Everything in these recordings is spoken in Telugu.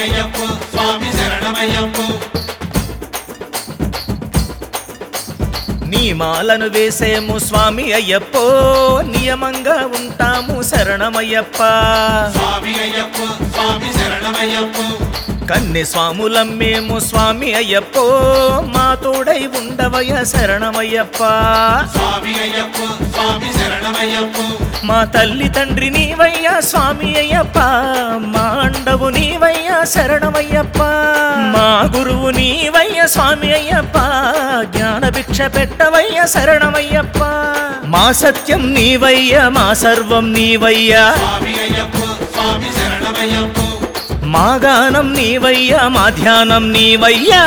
అయ్యప్ప స్వామి శరణమయ్యప్ప నీ మాలను వేసేము స్వామి అయ్యప్పో నియమంగా ఉంటాము శరణమయ్యప్ప స్వామి అయ్యప్ప స్వామి శరణమయ్యప్ప కన్నె స్వాములమ్మేము స్వామి అయ్యప్పో మా తోడై ఉండవయ్య శరణమయ్యప్ప స్వామి అయ్యప్ప స్వామి శరణమయ్యప్ప మా తల్లి తండ్రి నీవయ్యా స్వామి అయ్యప్ప మా అండవు నీవయ్యా శరణమయ్యప్ప మా గురువు నీవయ్య స్వామి అయ్యప్ప జ్ఞాన భిక్ష పెట్టవయ్య శరణమయ్యప్ప మా సత్యం నీవయ్య మా సర్వం నీవయ్యా స్వామి అయ్యప్ప స్వామి శరణమయ్యప్ప మా గానం నీవయ్యా మా ధ్యానం నీవయ్యా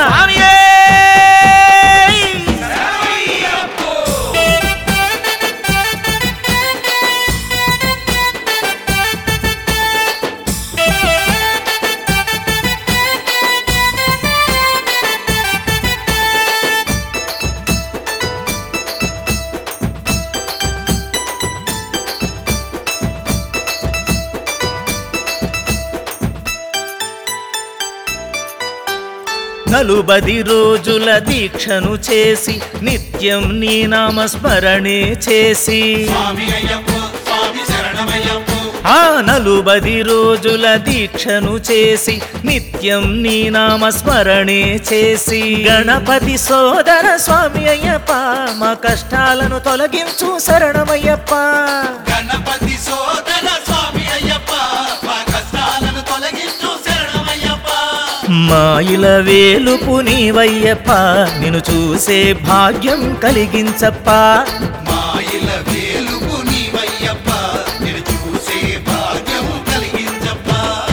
నలుబది రోజుల దీక్షను చేసి నిత్యం నీ నామస్మరణే చేసి స్వామి అయ్యప్ప స్వామి శరణమయ్యప్ప ఆ నలుబది రోజుల దీక్షను చేసి నిత్యం నీ నామస్మరణే చేసి గణపతి సోదర స్వామి అయ్యప్ప మా కష్టాలను తొలగించు శరణమయ్యప్ప గణపతి సోదర స్వామి అయ్యప్ప మా కష్టాలను తొలగించు శరణమయ్యప్ప మా ఇల వేలుపు నీవయ్యప్ప నిన్ను చూసే భాగ్యం కలిగించప్ప మాయిల వేలుపు నీవయ్యప్ప నేను చూసే భాగ్యము కలిగించప్ప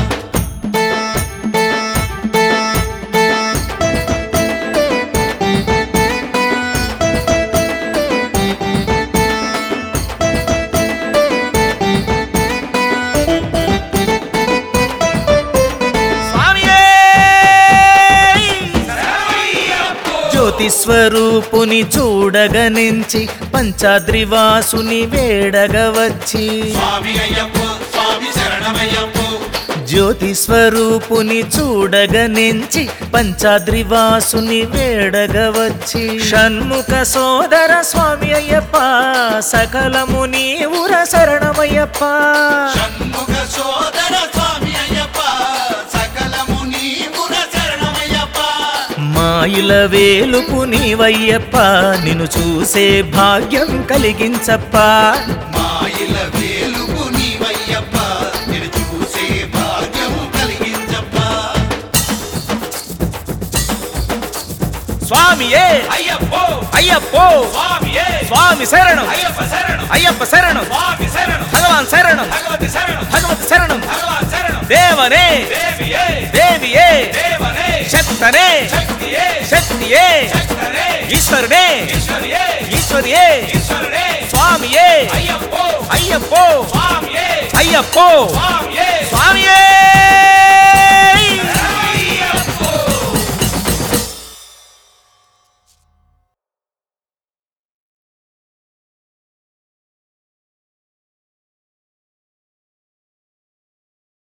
జ్యోతి స్వరూపుని చూడగనించి పంచాద్రివాసుని వేడగ వచ్చి స్వామి అయ్యప్ప స్వామి శరణమయ్యప్ప జ్యోతి స్వరూపుని చూడగనించి పంచాద్రివాసుని వేడగ వచ్చి షణ్ముఖ సోదర స్వామి అయ్యప్ప సకలము నీవుర శరణమయ్యప్ప షణ్ముఖ సోదర స్వామి అయ్యప్ప సకలము నీవుర శరణమయ్యప్ప మా ఇల వేలుపు నీవయ్యప్ప నిన్ను చూసే భాగ్యం కలిగించప్ప మాయిల వేలుపు నీవయ్యప్ప నేను చూసే భాగ్యము కలిగించప్ప స్వామియే అయ్యప్పో అయ్యప్పో స్వామియే స్వామి శరణం అయ్యప్ప శరణం అయ్యప్ప శరణం స్వామి శరణం భగవాన్ శరణం భగవతి శరణం భగవతి శరణం భగవాన్ శరణం దేవనే దేవియే దేవియే దేవనే శక్తనే శక్తియే శక్తియే శక్తనే ఈశ్వరుడే ఈశ్వరియే ఈశ్వరియే ఈశ్వరుడే స్వామియే అయ్యప్పో అయ్యప్పో స్వామియే అయ్యప్పో స్వామియే స్వామియే